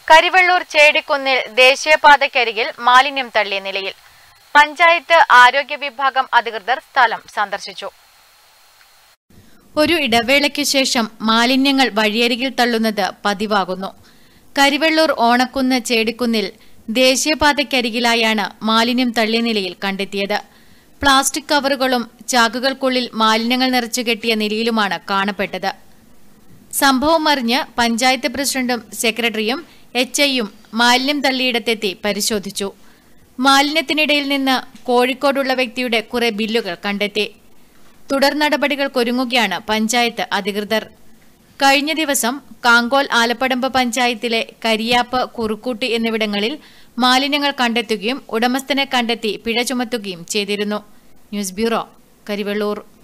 കരിവെള്ളൂർ ചേടിക്കുന്നിൽ ദേശീയപാതയ്ക്കരികിൽ മാലിന്യം തള്ളിയ നിലയിൽ പഞ്ചായത്ത് ആരോഗ്യ വിഭാഗം അധികൃതർ സ്ഥലം സന്ദർശിച്ചു ഒരു ഇടവേളയ്ക്ക് ശേഷം മാലിന്യങ്ങൾ വഴിയരികിൽ തള്ളുന്നത് പതിവാകുന്നു കരിവെള്ളൂർ ഓണക്കുന്ന് ചേടിക്കുന്നിൽ ദേശീയപാതയ്ക്കരികിലായാണ് മാലിന്യം തള്ളിയ നിലയിൽ കണ്ടെത്തിയത് പ്ലാസ്റ്റിക് കവറുകളും ചാക്കുകൾക്കുള്ളിൽ മാലിന്യങ്ങൾ നിറച്ചു കെട്ടിയ നിലയിലുമാണ് കാണപ്പെട്ടത് സംഭവം അറിഞ്ഞ് പഞ്ചായത്ത് പ്രസിഡന്റും സെക്രട്ടറിയും എച്ച് ഐയും മാലിന്യം തള്ളിയിടത്തെത്തി പരിശോധിച്ചു മാലിന്യത്തിനിടയിൽ നിന്ന് കോഴിക്കോടുള്ള വ്യക്തിയുടെ കുറെ ബില്ലുകൾ കണ്ടെത്തി തുടർ നടപടികൾക്കൊരുങ്ങുകയാണ് പഞ്ചായത്ത് അധികൃതർ കഴിഞ്ഞ ദിവസം കാങ്കോൽ ആലപ്പടമ്പ് പഞ്ചായത്തിലെ കരിയാപ്പ് കുറുക്കൂട്ടി എന്നിവിടങ്ങളിൽ മാലിന്യങ്ങൾ കണ്ടെത്തുകയും ഉടമസ്ഥനെ കണ്ടെത്തി പിഴ ചുമത്തുകയും ചെയ്തിരുന്നു ന്യൂസ് ബ്യൂറോ കരിവെള്ളൂർ